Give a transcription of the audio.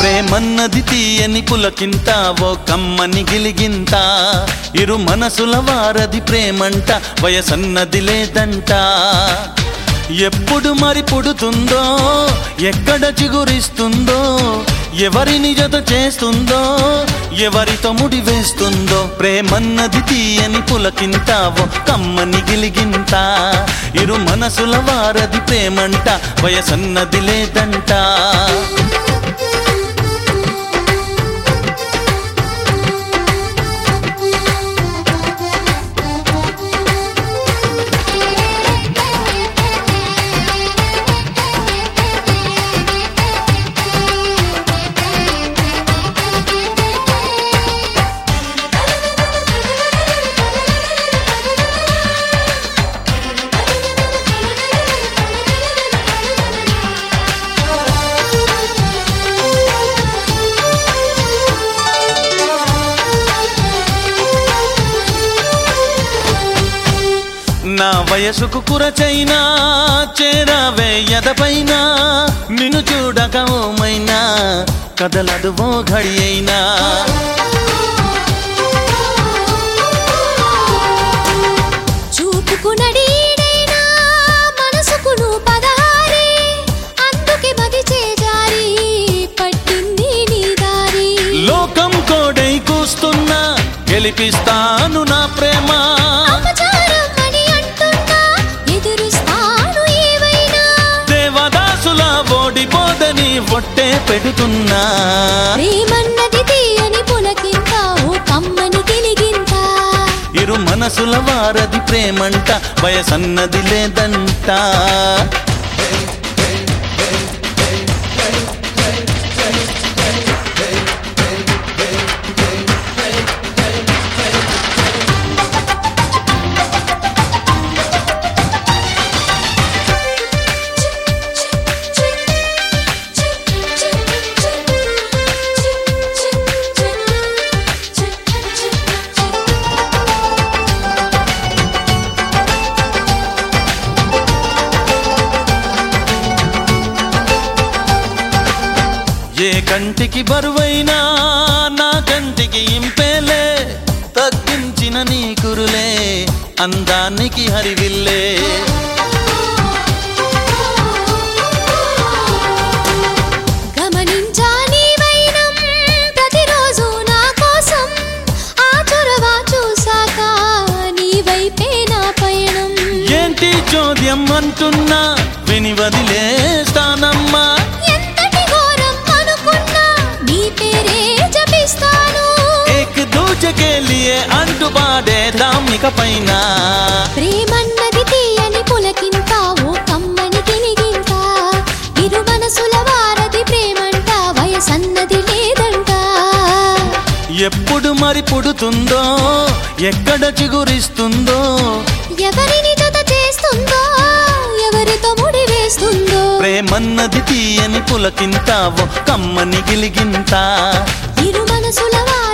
ప్రేమన్నది తీయని పులకింత ఓ కమ్మని గిలిగింత ఇరు మనసుల వారది ప్రేమంట వయసన్నది లేదంట ఎప్పుడు మరి పుడుతుందో ఎక్కడ చిగురిస్తుందో ఎవరిని జత చేస్తుందో ఎవరితో ముడి వేస్తుందో ప్రేమన్నది తీయని పులకింత ఓ కమ్మని గిలిగింత ఇరు మనసుల వారది ప్రేమంట వయసన్నది లేదంట నా వయసుకు కురచైనా చేరావే ఎదపైన నిన్ను చూడక ఓమైనా కదలదు ఓ ఘడి అయినా చూపుకు నడీడైనా మనసుకును పదహారే అందుకే మది చేజారి పట్టింది నీ దారి లోకం కోడై కూస్తున్నా గెలిపిస్తాను నా ప్రేమ అపచారం అని అంటున్నా ఎదురుస్తాను ఏవైనా దేవదాసుల ఓడిపోదని ఒట్టే పెడుతున్నా ప్రేమన్నది తీయని పులకింత ఓ కమ్మని గిలిగింత ఇరు మనసుల వారది ప్రేమంట వయసన్నది లేదంట ఏ కంటికి బరువైనా నా కంటికి ఇంపేలే తగ్గించిన నీ కురులే అందానికి హరివిల్లే గమనించా నీ వైనం ప్రతిరోజు నా కోసం ఆ చొరవ చూసాక నీ వైపే నా పయనం ఏంటి చోద్యం అంటున్నా విని వదిలేస్తానమ్మా ఎంతటి ఘోరం అనుకున్నా నీ పేరే జపిస్తాను ఏక్ దూజకే లియే అంటూ పాడేద్దాం ఇక పైన ప్రేమన్నది తీయని పులకింత ఓ కమ్మని గిలిగింత ఇరు మనసుల వారది ప్రేమంట వయసన్నది లేదంట ఎప్పుడు మరి పుడుతుందో ఎక్కడ చిగురిస్తుందో ఎవరిని జత చేస్తుందో ఎవరితో ముడి వేస్తుందో ప్రేమన్నది తీయని పులకింత ఓ కమ్మని గిలిగింత ఇరు మనసుల వారది